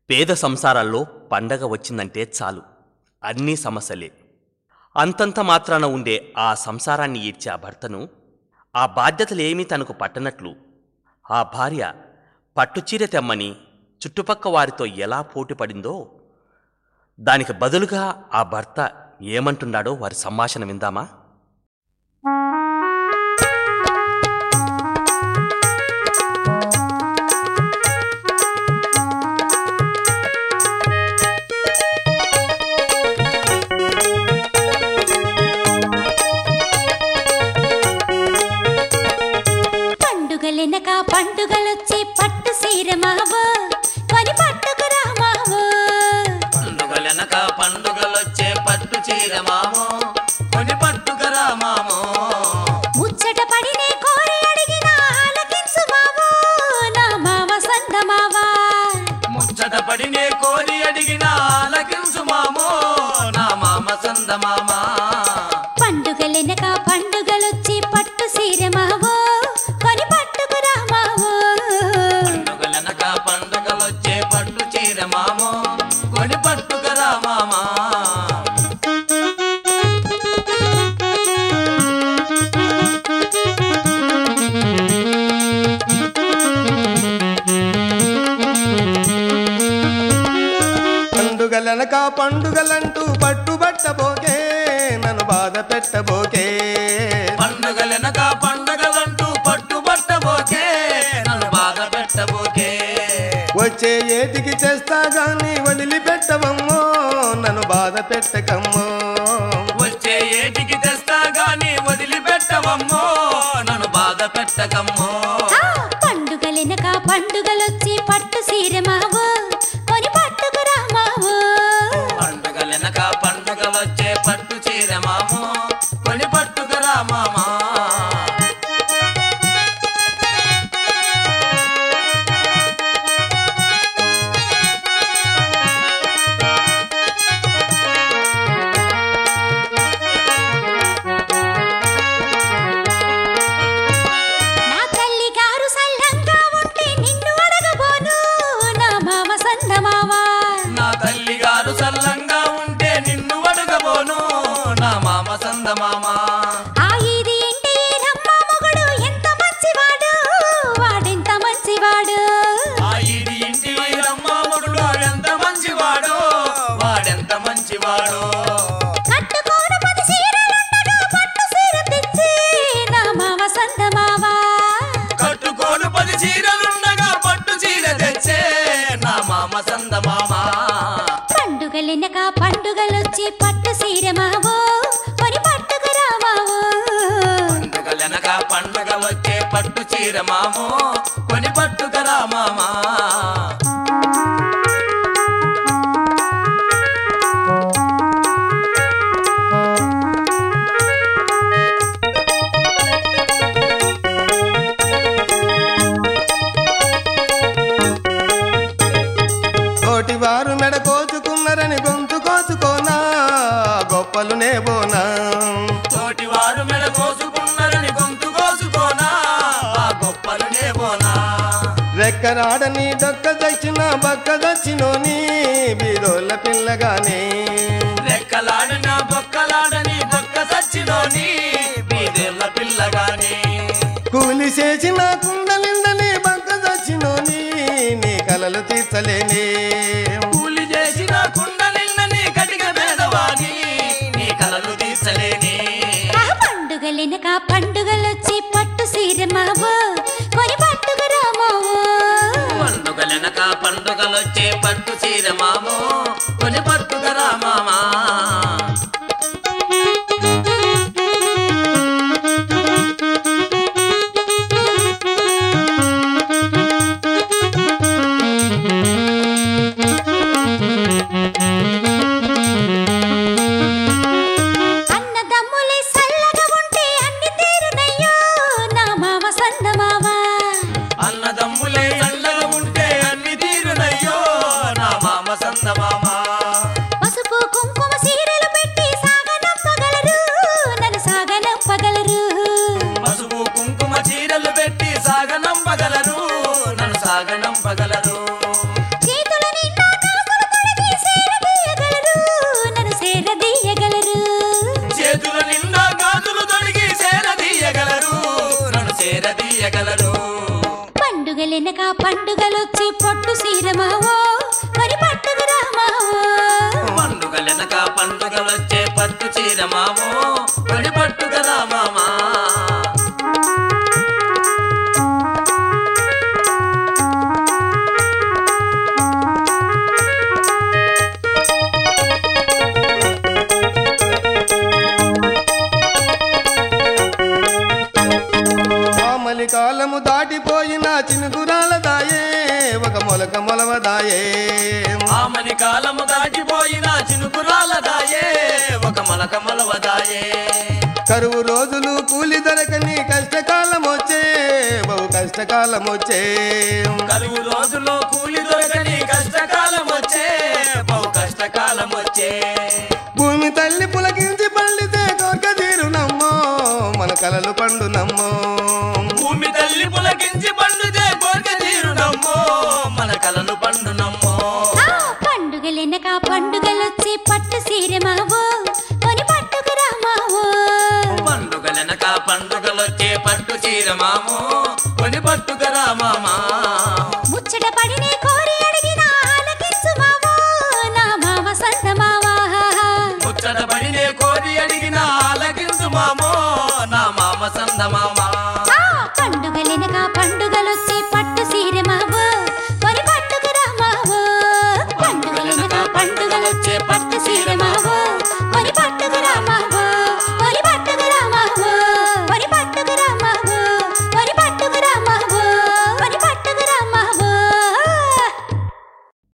పేద సంసారాల్లో పండగ వచ్చిందంటే చాలు అన్నీ సమస్యలే అంతంత మాత్రాన ఉండే ఆ సంసారాన్ని ఈడ్చే ఆ భర్తను ఆ బాధ్యతలేమీ తనకు పట్టనట్లు ఆ భార్య పట్టుచీర తెమ్మని చుట్టుపక్క వారితో ఎలా పోటీ పడిందో దానికి బదులుగా ఆ భర్త ఏమంటున్నాడో వారి సంభాషణ విందామా పండుగలెనక పండుగలొచ్చి పట్టు సీర మావో కొని పట్టుకు రామావో పండుగలెనక పండుగలొచ్చే పట్టు చీర మామో కొని పట్టుకరా మామో ముచ్చట పడినే కోరి అడిగిన ఆలకించు మావో నా మావ సంద మావా ముచ్చట పడినే కోరి అడిగిన ఆలకించు మామో నా మామ సంద మామ పండుగలెనక పండుగలొచ్చి పట్టు సీర మావో కొని పట్టుకు రామావో పండుగలెనక పండుగలొచ్చే పట్టు చీర మామో కొని పట్టుకరా మామా పండుగలనక పండుగలంటూ పట్టుబట్టబోకే నన్ను బాధ పెట్టబోకే పండుగలెనక పండుగలంటూ పట్టుబట్టబోకే నన్ను బాధ పెట్టబోకే వచ్చే ఏటికి చేస్తా గాని వదిలిపెట్టవమ్మో నన్ను బాధ పెట్టకమ్మో వచ్చే ఏటికి తెస్తా గాని వదిలిపెట్టవమ్మో నన్ను బాధ పెట్టకమ్మో ఆ, పండుగలెనక పండుగలొచ్చి పట్టు సీర మావో కొని పట్టుకు రామావో పండుగలెనక పండుగలొచ్చే పట్టు చీర మామో కొని పట్టుకురా మామా నా తల్లి గారు సల్లంగా ఉంటే నిన్ను అడగబోను నా మామ సంద మావా నా తల్లి గారు సల్లంగా ఉంటే నిన్ను అడగబోను నా మామ సంద మామ ఆ ఇది ఇంటి రమ్మ మొగుడు ఎంత మంచివాడు వాడెంత మంచివాడు ఆ ఇది ఇంటి రమ్మ మొగుడు ఎంత మంచివాడో వాడెంత మంచివాడో కట్టుకోను పది చీరలుండగా పట్టు చీర తెచ్చి నా మామ సంద మావా కట్టుకోను పది చీరలుండగా పట్టు చీర తెచ్చే నా మామ సంద మామ పండుగలెనక పండుగలొచ్చి పట్టు చీర మావో కొని పట్టుకు రామావో పండుగలెనక పండుగ వచ్చే పట్టు చీర మామో కొని పట్టుకరా మామా తోటి వారు మెడ కోచుకున్నారని గొంతు కోచుకోనా గొప్పలు నేబోనా తోటి వారు మెడ కోసుకున్నారని గొంతు కోసుకోనా ఆ గొప్పలు నేబోనా రెక్కరాడని డొక్క దచ్చిన బక్క దచ్చినోని బీదోళ్ళ పిల్లగానే రెక్కలాడిన బొక్కలాడని బొక్క సచ్చినోని బీదేళ్ళ పిల్లగాని కూలి చేసిన కుండలిందని బక్క దచ్చినోని నీ కలలు తీర్చలేనే కూలి చేసిన కుండలిన్నని కటిక పేదవాని నీ కలలు తీర్చలేని ఆ పండుగలెనక పండుగలొచ్చి పట్టు సీర మావో కొని పట్టుకు రామావో పండుగలెనక పండుగలొచ్చే పట్టు చీర మామో కొని పట్టుకరా మామా అన్నదమ్ములే సల్లగా ఉంటే అన్ని తీరునయ్యో నా మామ సంద మావా అన్నదమ్ములే చల్లగా ఉంటే అన్ని తీరునయ్యో నా మామ సంద మామ పసుపు కుంకుమ సీర మావో మరి పట్టుకురా మావో పండుగలెనక పండుగలొచ్చే పట్టు చీర మామో పడి పట్టుకరా మామా మామలి కాలము దాటిపోయిన చినుకురాల దాయే ఒక మొలక మొలవదాయే ఆమని కాలము దాటిపోయిన చినుకురాల దాయే ఒక మలక మలవదాయే కరువు రోజులు కూలి దొరకని కష్టకాలం వచ్చే బహు కష్టకాలం వచ్చే కలువు రోజుల్లో కూలి దొరకని కష్టకాలం వచ్చే బహు కష్టకాలం వచ్చే భూమి తల్లి పులకించి పండితే కోరిక తీరునమ్మో మన కలలు పండునమ్మో